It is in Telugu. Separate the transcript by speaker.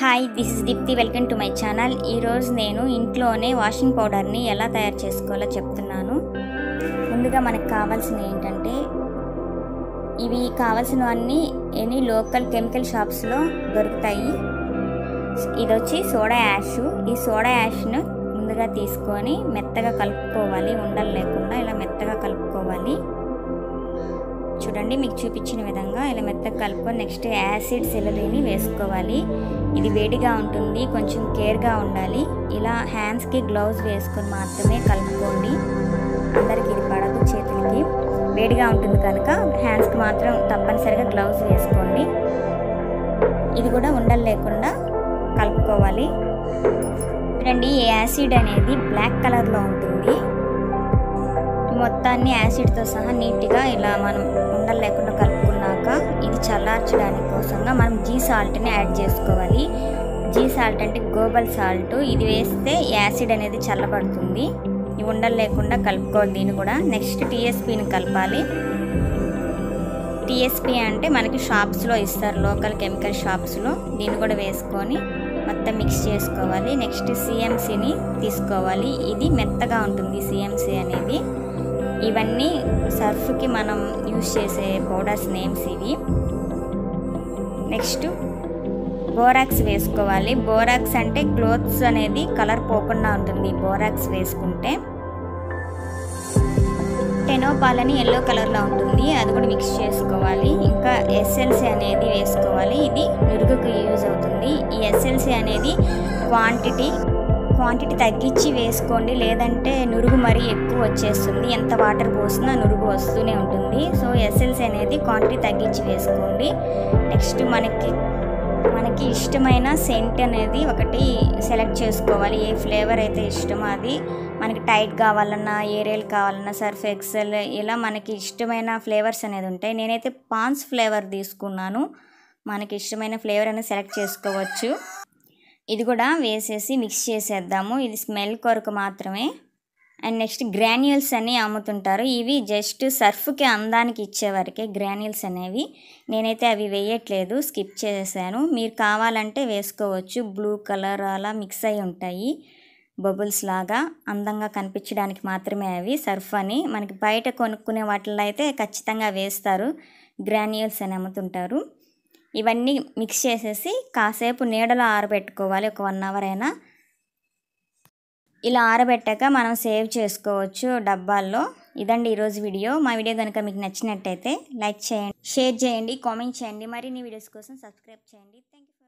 Speaker 1: hi this is Deepthi welcome to my channel ఈరోజు నేను ఇంట్లోనే వాషింగ్ పౌడర్ని ఎలా తయారు చేసుకోవాలో చెప్తున్నాను ముందుగా మనకు కావాల్సినవి ఏంటంటే ఇవి కావాల్సినవన్నీ ఎనీ లోకల్ కెమికల్ షాప్స్లో దొరుకుతాయి ఇది వచ్చి సోడా యాష్ ఈ సోడా యాష్ను ముందుగా తీసుకొని మెత్తగా కలుపుకోవాలి ఉండలు లేకుండా ఇలా మెత్తగా కలుపుకోవాలి చూడండి మీకు చూపించిన విధంగా ఇలా మెత్తగా కలుపుకొని నెక్స్ట్ యాసిడ్ సిలరీని వేసుకోవాలి ఇది వేడిగా ఉంటుంది కొంచెం కేర్గా ఉండాలి ఇలా హ్యాండ్స్కి గ్లౌజ్ వేసుకొని మాత్రమే కలుపుకోండి అందరికి ఇది పడదు చేతులకి వేడిగా ఉంటుంది కనుక హ్యాండ్స్కి మాత్రం తప్పనిసరిగా గ్లౌజ్ వేసుకోండి ఇది కూడా ఉండలు లేకుండా కలుపుకోవాలి చూడండి ఈ యాసిడ్ అనేది బ్లాక్ కలర్లో ఉంటుంది మొత్తాన్ని యాసిడ్తో సహా నీట్గా ఇలా మనం ఉండలు లేకుండా కలుపుకున్నాక ఇది చల్లార్చడానికి కోసంగా మనం జీ సాల్ట్ని యాడ్ చేసుకోవాలి జీ సాల్ట్ అంటే గోబల్ సాల్ట్ ఇది వేస్తే యాసిడ్ అనేది చల్లబడుతుంది ఈ ఉండలు లేకుండా కలుపుకోవాలి దీన్ని కూడా నెక్స్ట్ టీఎస్పీని కలపాలి టీఎస్పీ అంటే మనకి షాప్స్లో ఇస్తారు లోకల్ కెమికల్ షాప్స్లో దీన్ని కూడా వేసుకొని మొత్తం మిక్స్ చేసుకోవాలి నెక్స్ట్ సిఎంసిని తీసుకోవాలి ఇది మెత్తగా ఉంటుంది సిఎంసి అనేది ఇవన్నీ సర్ఫ్కి మనం యూజ్ చేసే పౌడర్స్ నేమ్స్ ఇవి నెక్స్ట్ బోరాక్స్ వేసుకోవాలి బోరాక్స్ అంటే క్లోత్స్ అనేది కలర్ పోకుండా ఉంటుంది బోరాక్స్ వేసుకుంటే టెనోపాల్ అని ఎల్లో కలర్లో ఉంటుంది అది కూడా మిక్స్ చేసుకోవాలి ఇంకా ఎస్ఎల్సి అనేది వేసుకోవాలి ఇది నురుగుకు యూజ్ అవుతుంది ఈ ఎస్ఎల్సి అనేది క్వాంటిటీ క్వాంటిటీ తగ్గించి వేసుకోండి లేదంటే నురుగు మరీ ఎక్కువ వచ్చేస్తుంది ఎంత వాటర్ పోసినా నురుగు వస్తూనే ఉంటుంది సో ఎస్ఎల్సి అనేది క్వాంటిటీ తగ్గించి వేసుకోండి నెక్స్ట్ మనకి మనకి ఇష్టమైన సెంట్ అనేది ఒకటి సెలెక్ట్ చేసుకోవాలి ఏ ఫ్లేవర్ అయితే ఇష్టమో అది మనకి టైట్ కావాలన్నా ఏరియల్ కావాలన్నా సర్ఫ్ ఎక్సెల్ ఇలా మనకి ఇష్టమైన ఫ్లేవర్స్ అనేది ఉంటాయి నేనైతే పాన్స్ ఫ్లేవర్ తీసుకున్నాను మనకి ఇష్టమైన ఫ్లేవర్ అనేది సెలెక్ట్ చేసుకోవచ్చు ఇది కూడా వేసేసి మిక్స్ చేసేద్దాము ఇది స్మెల్ కొరకు మాత్రమే అండ్ నెక్స్ట్ గ్రాన్యూల్స్ అని అమ్ముతుంటారు ఇవి జస్ట్ సర్ఫ్కి అందానికి ఇచ్చేవరకే గ్రాన్యూల్స్ అనేవి నేనైతే అవి వేయట్లేదు స్కిప్ చేశాను మీరు కావాలంటే వేసుకోవచ్చు బ్లూ కలర్ అలా మిక్స్ అయి ఉంటాయి బబుల్స్ లాగా అందంగా కనిపించడానికి మాత్రమే అవి సర్ఫ్ అని మనకి బయట కొనుక్కునే వాటిల్లో అయితే ఖచ్చితంగా వేస్తారు గ్రాన్యూల్స్ అని అమ్ముతుంటారు ఇవన్నీ మిక్స్ చేసేసి కాసేపు నీడలో ఆరబెట్టుకోవాలి ఒక వన్ అవర్ అయినా ఇలా ఆరబెట్టాక మనం సేవ్ చేసుకోవచ్చు డబ్బాల్లో ఇదండి ఈరోజు వీడియో మా వీడియో కనుక మీకు నచ్చినట్టయితే లైక్ చేయండి షేర్ చేయండి కామెంట్ చేయండి మరిన్ని వీడియోస్ కోసం సబ్స్క్రైబ్ చేయండి థ్యాంక్ యూ